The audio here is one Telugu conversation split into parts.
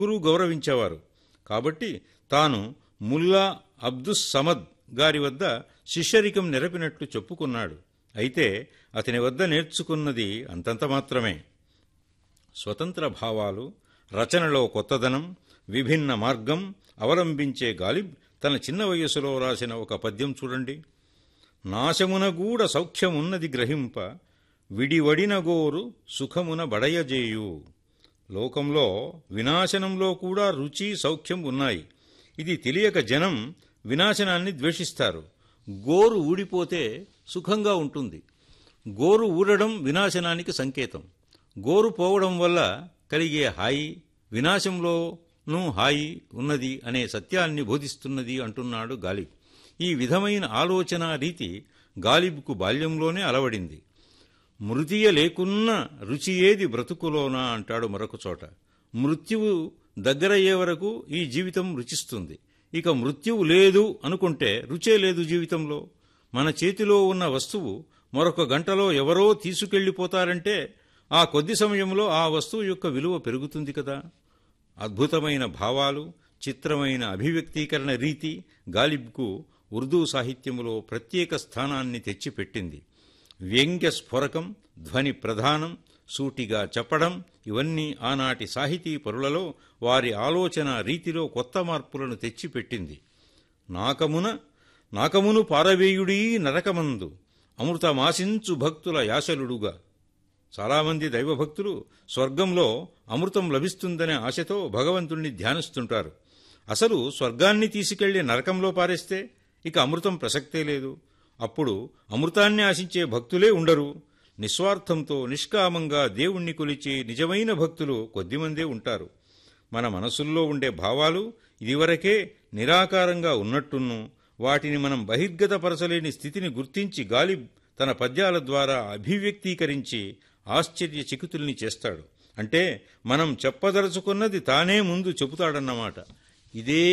గురు గౌరవించేవారు కాబట్టి తాను ముల్లా అబ్దుస్ సమద్ గారి వద్ద శిష్యరికం నెరపినట్లు చెప్పుకున్నాడు అయితే అతని వద్ద నేర్చుకున్నది అంతంత మాత్రమే స్వతంత్ర భావాలు రచనలో కొత్తదనం విభిన్న మార్గం అవలంబించే గాలిబ్ తన చిన్న వయస్సులో రాసిన ఒక పద్యం చూడండి నాశమునగూడ సౌఖ్యమున్నది గ్రహింప విడివడిన గోరు సుఖమున బడయజేయు లోకంలో వినాశనంలో కూడా రుచి సౌఖ్యం ఉన్నాయి ఇది తెలియక జనం వినాశనాన్ని ద్వేషిస్తారు గోరు ఊడిపోతే సుఖంగా ఉంటుంది గోరు ఊడడం వినాశనానికి సంకేతం గోరు పోవడం వల్ల కలిగే హాయి వినాశంలోనూ హాయి ఉన్నది అనే సత్యాన్ని బోధిస్తున్నది అంటున్నాడు గాలిబ్ ఈ విధమైన ఆలోచన రీతి గాలిబ్కు బాల్యంలోనే అలవడింది మృతియ లేకున్న రుచి ఏది బ్రతుకులోనా అంటాడు మరొక చోట మృత్యువు దగ్గరయ్యే వరకు ఈ జీవితం రుచిస్తుంది ఇక మృత్యువు లేదు అనుకుంటే రుచే లేదు జీవితంలో మన చేతిలో ఉన్న వస్తువు మరొక గంటలో ఎవరో తీసుకెళ్లిపోతారంటే ఆ కొద్ది సమయంలో ఆ వస్తువు యొక్క విలువ పెరుగుతుంది కదా అద్భుతమైన భావాలు చిత్రమైన అభివ్యక్తీకరణ రీతి గాలిబ్కు ఉర్దూ సాహిత్యములో ప్రత్యేక స్థానాన్ని తెచ్చిపెట్టింది వ్యంగ్య స్ఫురకం ధ్వని ప్రధానం సూటిగా చెప్పడం ఇవన్నీ ఆనాటి సాహితీ పరులలో వారి ఆలోచన రీతిలో కొత్త మార్పులను తెచ్చిపెట్టింది నాకమున నాకమును పారవేయుడీ నరకమందు అమృతమాశించు భక్తుల యాశలుడుగా చాలామంది దైవభక్తులు స్వర్గంలో అమృతం లభిస్తుందనే ఆశతో భగవంతుణ్ణి ధ్యానిస్తుంటారు అసలు స్వర్గాన్ని తీసుకెళ్లి నరకంలో పారేస్తే ఇక అమృతం ప్రసక్తే లేదు అప్పుడు అమృతాన్ని ఆశించే భక్తులే ఉండరు నిస్వార్థంతో నిష్కామంగా దేవుణ్ణి కొలిచే నిజమైన భక్తులు కొద్దిమందే ఉంటారు మన మనసుల్లో ఉండే భావాలు ఇదివరకే నిరాకారంగా ఉన్నట్టును వాటిని మనం బహిర్గతపరచలేని స్థితిని గుర్తించి గాలిబ్ తన పద్యాల ద్వారా అభివ్యక్తీకరించి ఆశ్చర్యచకితుల్ని చేస్తాడు అంటే మనం చెప్పదలుచుకున్నది తానే ముందు చెబుతాడన్నమాట ఇదే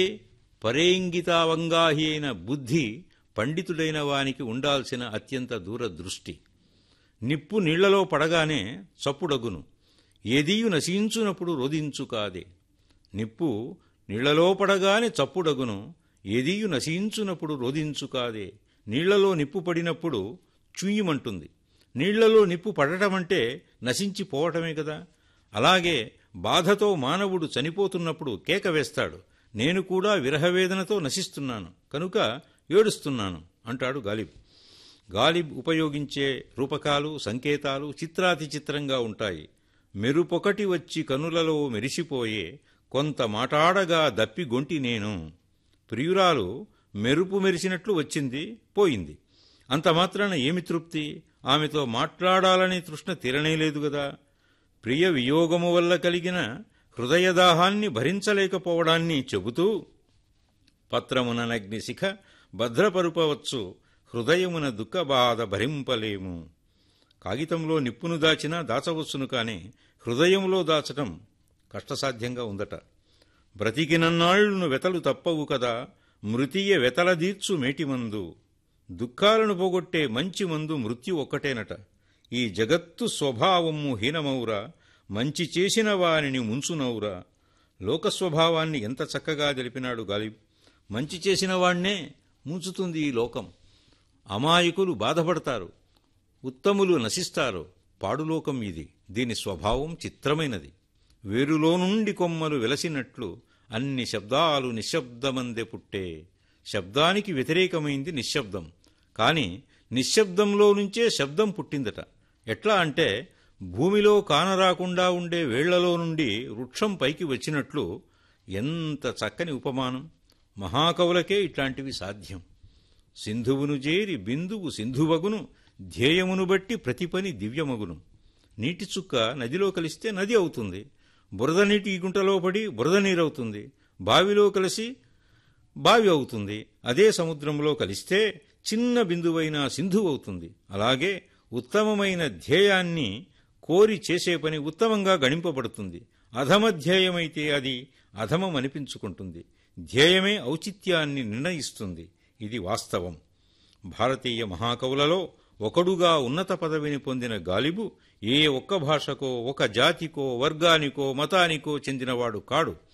పరేంగితావంగాహి అయిన బుద్ధి పండితుడైన వానికి ఉండాల్సిన అత్యంత దూరదృష్టి నిప్పు నీళ్లలో పడగానే చప్పుడగును ఏదీయు నశించునప్పుడు రోధించు కాదే నిప్పు నీళ్లలో పడగానే చప్పుడగును ఏదీయు నశించునప్పుడు రోధించు కాదే నీళ్లలో నిప్పు పడినప్పుడు చుయ్యమంటుంది నీళ్లలో నిప్పు పడటమంటే నశించిపోవటమే కదా అలాగే బాధతో మానవుడు చనిపోతున్నప్పుడు కేక వేస్తాడు నేను కూడా విరహవేదనతో నశిస్తున్నాను కనుక ఏడుస్తున్నాను అంటాడు గాలిబ్ గాలిబ్ ఉపయోగించే రూపకాలు సంకేతాలు చిత్రాతి చిత్రంగా ఉంటాయి మెరుపొకటి వచ్చి కనులలో మెరిసిపోయే కొంత మాటాడగా దప్పి గొంటి నేను ప్రియురాలు మెరుపు మెరిసినట్లు వచ్చింది పోయింది అంత మాత్రాన ఏమి తృప్తి ఆమెతో మాట్లాడాలనే తృష్ణ తీరనేలేదు గదా ప్రియ వియోగము వల్ల కలిగిన హృదయదాహాన్ని భరించలేకపోవడాన్ని చెబుతూ పత్రమున నగ్నిశిఖ భద్రపరుపవచ్చు హృదయమున దుఃఖబాధ భరింపలేము కాగితంలో నిప్పును దాచినా దాచవచ్చును కాని హృదయంలో దాచటం కష్టసాధ్యంగా ఉందట బ్రతికినన్నాళ్లును వెతలు తప్పవు కదా మృతియ వెతలదీర్చు మేటిమందు దుఃఖాలను పోగొట్టే మంచి మందు మృత్యు ఒక్కటేనట ఈ జగత్తు స్వభావము హీనమౌరా మంచి చేసిన వారిని ముంచునౌరా లోకస్వభావాన్ని ఎంత చక్కగా తెలిపినాడు గాలిబ్ మంచి చేసిన వాణ్ణే ముంచుతుంది ఈ లోకం అమాయకులు బాధపడతారు ఉత్తములు నశిస్తారు పాడులోకం ఇది దీని స్వభావం చిత్రమైనది వేరులో నుండి కొమ్మలు వెలసినట్లు అన్ని శబ్దాలు నిశ్శబ్దమందే పుట్టే శబ్దానికి వ్యతిరేకమైంది నిశ్శబ్దం కాని నిశ్శబ్దంలో నుంచే శబ్దం పుట్టిందట ఎట్లా అంటే భూమిలో కానరాకుండా ఉండే వేళ్లలో నుండి వృక్షం పైకి వచ్చినట్లు ఎంత చక్కని ఉపమానం మహాకవులకే ఇట్లాంటివి సాధ్యం సింధువును చేరి బిందువు సింధువగును ధ్యేయమును బట్టి ప్రతి పని దివ్యమగును నీటి చుక్క నదిలో కలిస్తే నది అవుతుంది బురద నీటి గుంటలో పడి బురద నీరవుతుంది బావిలో కలిసి బావి అవుతుంది అదే సముద్రంలో కలిస్తే చిన్న బిందువైన సింధువు అవుతుంది అలాగే ఉత్తమమైన ధ్యేయాన్ని కోరి చేసే పని ఉత్తమంగా గణింపబడుతుంది అధమధ్యేయమైతే అది అధమం అనిపించుకుంటుంది ధ్యేయమే ఔచిత్యాన్ని నిర్ణయిస్తుంది ఇది వాస్తవం భారతీయ మహాకవులలో ఒకడుగా ఉన్నత పదవిని పొందిన గాలిబు ఏ ఒక్క భాషకో ఒక జాతికో వర్గానికో మతానికో చెందినవాడు కాడు